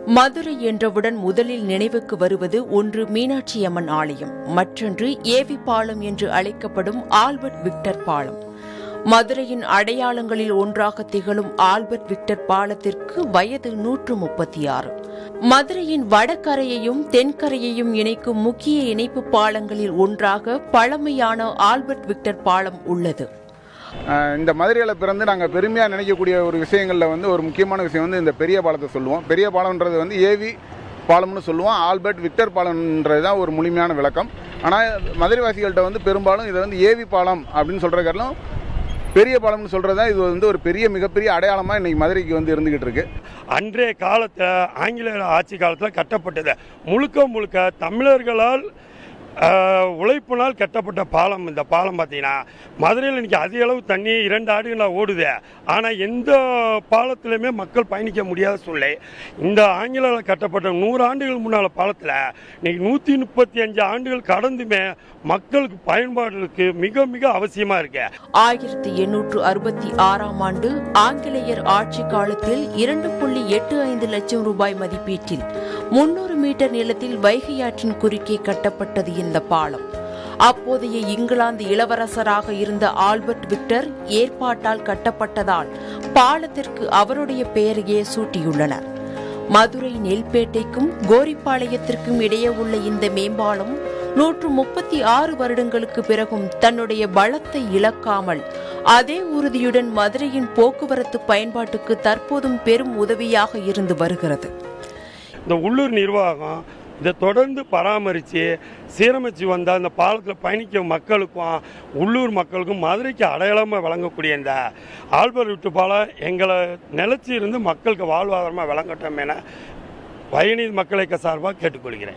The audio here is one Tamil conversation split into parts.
மதுரை என்றவுடன் முதலில் நினைவுக்கு வருவது ஒன்று மீனாட்சி அம்மன் ஆலயம் மற்றொன்று ஏவி பாலம் என்று அழைக்கப்படும் ஆல்பர்ட் விக்டர் பாலம் மதுரையின் அடையாளங்களில் ஒன்றாக திகழும் ஆல்பர்ட் விக்டர் பாலத்திற்கு வயது நூற்று முப்பத்தி ஆறு மதுரையின் வடகரையையும் தென்கரையையும் இணைக்கும் முக்கிய இணைப்பு பாலங்களில் ஒன்றாக பழமையான ஆல்பர்ட் விக்டர் பாலம் உள்ளது ஆஹ் இந்த மதுரையில் பிறந்து நாங்கள் பெருமையாக நினைக்கக்கூடிய ஒரு விஷயங்களில் வந்து ஒரு முக்கியமான விஷயம் வந்து இந்த பெரிய பாலத்தை சொல்லுவோம் பெரிய பாலம்ன்றது வந்து ஏவி பாலம்னு சொல்லுவோம் ஆல்பர்ட் விக்டர் பாலம்ன்றது தான் ஒரு முழுமையான விளக்கம் ஆனால் மதுரைவாசிகள்கிட்ட வந்து பெரும்பாலும் இதை வந்து ஏவி பாலம் அப்படின்னு சொல்கிறக்காலும் பெரிய பாலம்னு சொல்கிறது தான் இது வந்து ஒரு பெரிய மிகப்பெரிய அடையாளமாக இன்றைக்கி மதுரைக்கு வந்து இருந்துக்கிட்டு இருக்கு அன்றைய காலத்தில் ஆங்கிலேயர் ஆட்சி காலத்தில் கட்டப்பட்டது முழுக்க முழுக்க தமிழர்களால் ஆஹ், உழைப்பினால் கட்டப்பட்ட பாலம் இந்த பாலம் பார்த்தீங்கன்னா மதுரையில் இன்னைக்கு அதிக அளவு தண்ணி இரண்டு ஆண்டுகளாக ஓடுது ஆனால் எந்த பாலத்திலையுமே மக்கள் பயணிக்க முடியாத சூழ்நிலை இந்த ஆங்கிலேயர் கட்டப்பட்ட நூறு ஆண்டுகள் முன்னால் பாலத்தில் இன்னைக்கு நூற்றி முப்பத்தி அஞ்சு ஆண்டுகள் கடந்துமே மக்களுக்கு பயன்பாடுகளுக்கு மிக மிக அவசியமாக இருக்கு ஆயிரத்தி எண்ணூற்று அறுபத்தி ஆறாம் ஆண்டு ஆங்கிலேயர் ஆட்சி காலத்தில் இரண்டு புள்ளி எட்டு ஐந்து லட்சம் ரூபாய் மதிப்பீட்டில் முன்னூறு மீட்டர் நீளத்தில் வைகை ஆற்றின் குறுக்கே கட்டப்பட்டது இந்த பாலம் அப்போதைய இங்கிலாந்து இளவரசராக இருந்த ஆல்பர்ட் விக்டர் ஏற்பாட்டால் கட்டப்பட்டதால் பாலத்திற்கு அவருடைய பெயரையே சூட்டியுள்ளனர் மதுரை நெல்பேட்டைக்கும் கோரிப்பாளையத்திற்கும் இடையே உள்ள இந்த மேம்பாலம் நூற்று முப்பத்தி ஆறு வருடங்களுக்கு பிறகும் தன்னுடைய பலத்தை இழக்காமல் அதே உறுதியுடன் மதுரையின் போக்குவரத்து பயன்பாட்டுக்கு தற்போதும் பெரும் உதவியாக இருந்து வருகிறது இந்த உள்ளூர் நிர்வாகம் இதை தொடர்ந்து பராமரித்து சீரமைச்சு வந்தால் இந்த பாலத்தில் பயணிக்க மக்களுக்கும் உள்ளூர் மக்களுக்கும் மதுரைக்கு அடையாளமாக வழங்கக்கூடிய இந்த ஆல்பர் விட்டு பாலம் எங்களை நிலச்சி இருந்து மக்களுக்கு வாழ்வாதாரமாக விளங்கட்டும் என பயணி மக்களுக்கு சார்பாக கேட்டுக்கொள்கிறேன்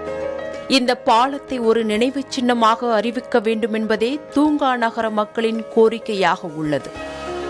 இந்த பாலத்தை ஒரு நினைவுச் சின்னமாக அறிவிக்க வேண்டும் என்பதே தூங்கா நகர மக்களின் கோரிக்கையாக உள்ளது